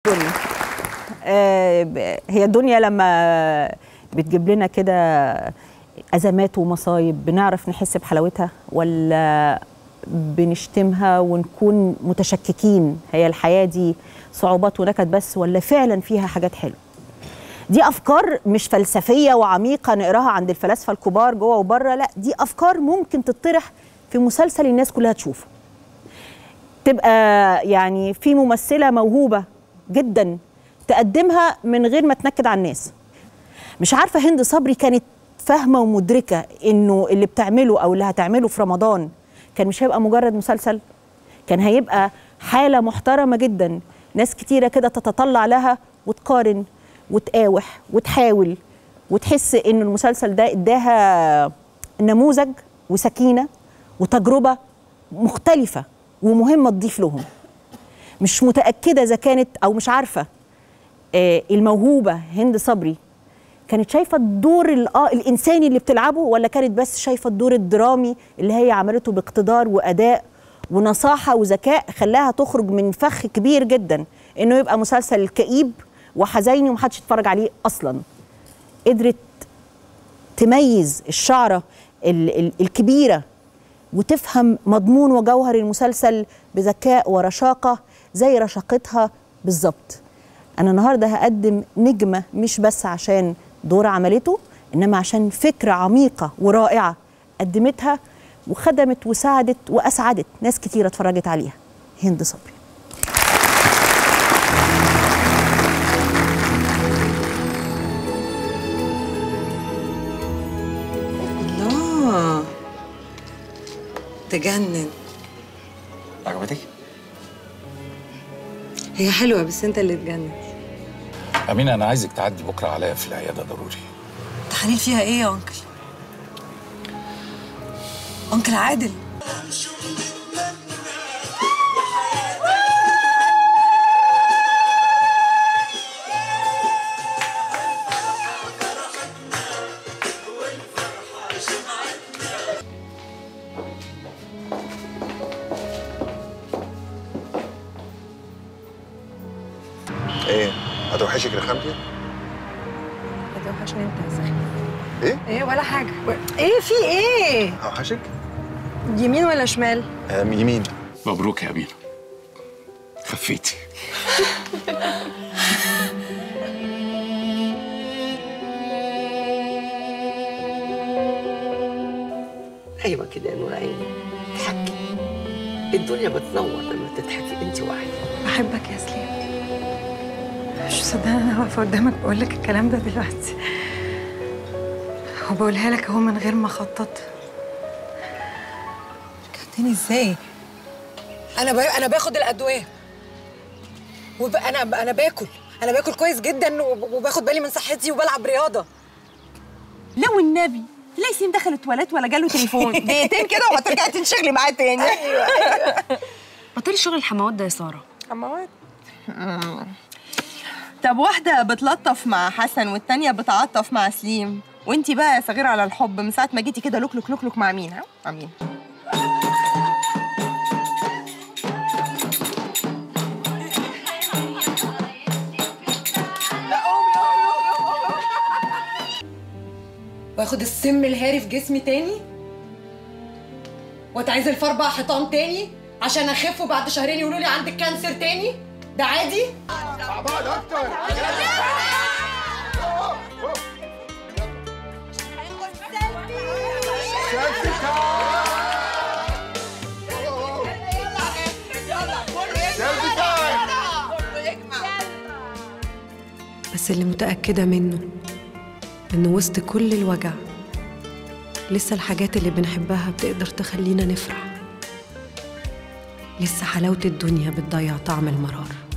الدنيا آه، ب- هي الدنيا لما بتجيب لنا كده ازمات ومصايب بنعرف نحس بحلاوتها ولا بنشتمها ونكون متشككين هي الحياه دي صعوبات ونكد بس ولا فعلا فيها حاجات حلوه دي افكار مش فلسفيه وعميقه نقراها عند الفلاسفه الكبار جوه وبره لا دي افكار ممكن تطرح في مسلسل الناس كلها تشوفه تبقى يعني في ممثله موهوبه جدا تقدمها من غير ما تنكد على الناس مش عارفه هند صبري كانت فاهمه ومدركه انه اللي بتعمله او اللي هتعمله في رمضان كان مش هيبقى مجرد مسلسل كان هيبقى حاله محترمه جدا ناس كتيره كده تتطلع لها وتقارن وتقاوح وتحاول وتحس ان المسلسل ده اداها نموذج وسكينه وتجربه مختلفه ومهمه تضيف لهم مش متاكده اذا كانت او مش عارفه آه، الموهوبه هند صبري كانت شايفه الدور الآ- الانساني اللي بتلعبه ولا كانت بس شايفه الدور الدرامي اللي هي عملته باقتدار واداء ونصاحه وذكاء خلاها تخرج من فخ كبير جدا انه يبقى مسلسل كئيب وحزيني ومحدش يتفرج عليه اصلا قدرت تميز الشعره ال- ال- الكبيره وتفهم مضمون وجوهر المسلسل بذكاء ورشاقه زي رشاقتها بالظبط انا النهارده هقدم نجمه مش بس عشان دور عملته انما عشان فكره عميقه ورائعه قدمتها وخدمت وساعدت واسعدت ناس كتيره اتفرجت عليها هند صبري الله تجنن عجبتك؟ هي حلوة بس انت اللي تجنن أمينة أنا عايزك تعدي بكرة عليا في العيادة ضروري تحاليل فيها ايه يا انكل؟ انكل عادل ايه هتوحشك رخامتي؟ هتوحشني انت يا سخي ايه؟ ايه ولا حاجة ايه في ايه؟ هوحشك؟ يمين ولا شمال؟ آم، يمين مبروك يا أمينة خفيتي ايوه كده يا نور عيني اضحكي الدنيا بتنور لما تضحكي انت وحدك بحبك يا سليم مش مصدقة انا واقفة قدامك بقول لك الكلام ده دلوقتي وبقولها لك اهو من غير ما اخطط رجعتني ازاي؟ انا ب... انا باخد الادويه وب... انا انا باكل انا باكل كويس جدا وب... وباخد بالي من صحتي وبلعب رياضه لا والنبي لا ياسين دخل التواليت ولا جاله تليفون دقيقتين كده وهترجعي تنشغلي معاه تاني ايوه بطلي شغل الحموات ده يا ساره حموات طب واحدة بتلطف مع حسن والتانية بتعطف مع سليم وانتي بقى يا صغيرة على الحب من ساعة ما جيتي كده لوك لوك لوك لوك مع مين ها؟ مع مين؟ واخد السم الهاري في جسمي تاني واتعزل في اربع حيطان تاني عشان اخف وبعد شهرين يقولوا لي عندك كانسر تاني ده عادي بس اللي متأكدة منه إن وسط كل الوجع لسه الحاجات اللي بنحبها بتقدر تخلينا نفرح لسه حلاوة الدنيا بتضيع طعم المرار